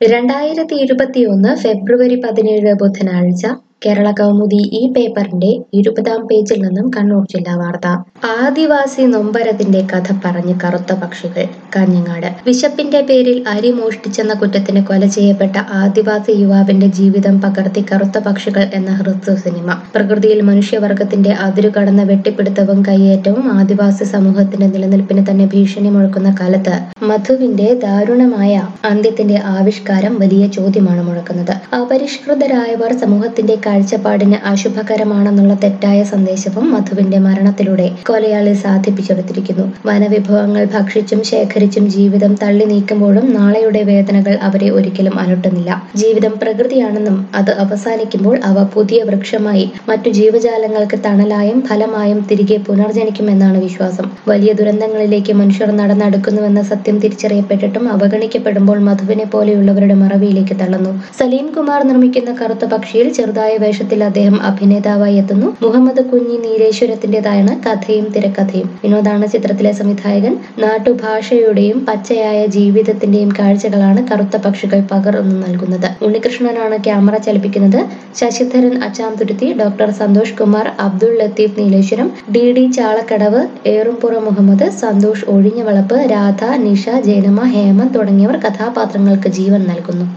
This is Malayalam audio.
രണ്ടായിരത്തി ഇരുപത്തിയൊന്ന് ഫെബ്രുവരി പതിനേഴ് ബുധനാഴ്ച കേരള കൗമുദി ഈ പേപ്പറിന്റെ ഇരുപതാം പേജിൽ നിന്നും കണ്ണൂർ ജില്ലാ വാർത്ത ആദിവാസി നൊമ്പരത്തിന്റെ കഥ പറഞ്ഞ് കറുത്ത പക്ഷികൾ കാഞ്ഞങ്ങാട് വിശപ്പിന്റെ പേരിൽ അരി മോഷ്ടിച്ചെന്ന കുറ്റത്തിന് കൊല ചെയ്യപ്പെട്ട ആദിവാസി യുവാവിന്റെ ജീവിതം പകർത്തി കറുത്ത പക്ഷികൾ എന്ന ഹ്രസ്വ സിനിമ പ്രകൃതിയിൽ മനുഷ്യവർഗത്തിന്റെ അതിരുകടന്ന വെട്ടിപ്പിടുത്തവും കയ്യേറ്റവും ആദിവാസി സമൂഹത്തിന്റെ നിലനിൽപ്പിന് തന്നെ ഭീഷണി മുഴക്കുന്ന കാലത്ത് മധുവിന്റെ ദാരുണമായ അന്ത്യത്തിന്റെ ആവിഷ്കാരം വലിയ ചോദ്യമാണ് മുഴക്കുന്നത് അപരിഷ്കൃതരായവർ സമൂഹത്തിന്റെ കാഴ്ചപ്പാടിന് അശുഭകരമാണെന്നുള്ള തെറ്റായ സന്ദേശവും മധുവിന്റെ മരണത്തിലൂടെ കൊലയാളി സാധിപ്പിച്ചെടുത്തിരിക്കുന്നു വനവിഭവങ്ങൾ ഭക്ഷിച്ചും ശേഖരിച്ചും ജീവിതം തള്ളി നീക്കുമ്പോഴും നാളെയുടെ വേദനകൾ അവരെ ഒരിക്കലും അലട്ടുന്നില്ല ജീവിതം പ്രകൃതിയാണെന്നും അത് അവസാനിക്കുമ്പോൾ അവ പുതിയ വൃക്ഷമായി മറ്റു ജീവജാലങ്ങൾക്ക് തണലായും ഫലമായും തിരികെ പുനർജനിക്കുമെന്നാണ് വിശ്വാസം വലിയ ദുരന്തങ്ങളിലേക്ക് മനുഷ്യർ നടന്നടുക്കുന്നുവെന്ന സത്യം തിരിച്ചറിയപ്പെട്ടിട്ടും അവഗണിക്കപ്പെടുമ്പോൾ മധുവിനെ പോലെയുള്ളവരുടെ മറവിയിലേക്ക് തള്ളുന്നു സലീം കുമാർ നിർമ്മിക്കുന്ന കറുത്ത പക്ഷിയിൽ ചെറുതായ വേഷത്തിൽ അദ്ദേഹം അഭിനേതാവായി എത്തുന്നു മുഹമ്മദ് കുഞ്ഞി നീലേശ്വരത്തിന്റേതാണ് കഥയും തിരക്കഥയും വിനോദാണ് ചിത്രത്തിലെ സംവിധായകൻ നാട്ടുഭാഷയുടെയും പച്ചയായ ജീവിതത്തിന്റെയും കാഴ്ചകളാണ് കറുത്ത പക്ഷികൾ പകർന്നു നൽകുന്നത് ഉണ്ണികൃഷ്ണനാണ് ക്യാമറ ചലിപ്പിക്കുന്നത് Sasidharan Achamthuruthi doctor Santhosh Kumar Abdul Latheef Nileshwaram D D Chalakkadavu Erumpura Muhammad Santhosh Ozhinjavalappu Radha Nisha Jayanamma Hema തുടങ്ങിയവർ കഥാപാത്രങ്ങൾക്ക് ജീവൻ നൽകുന്നു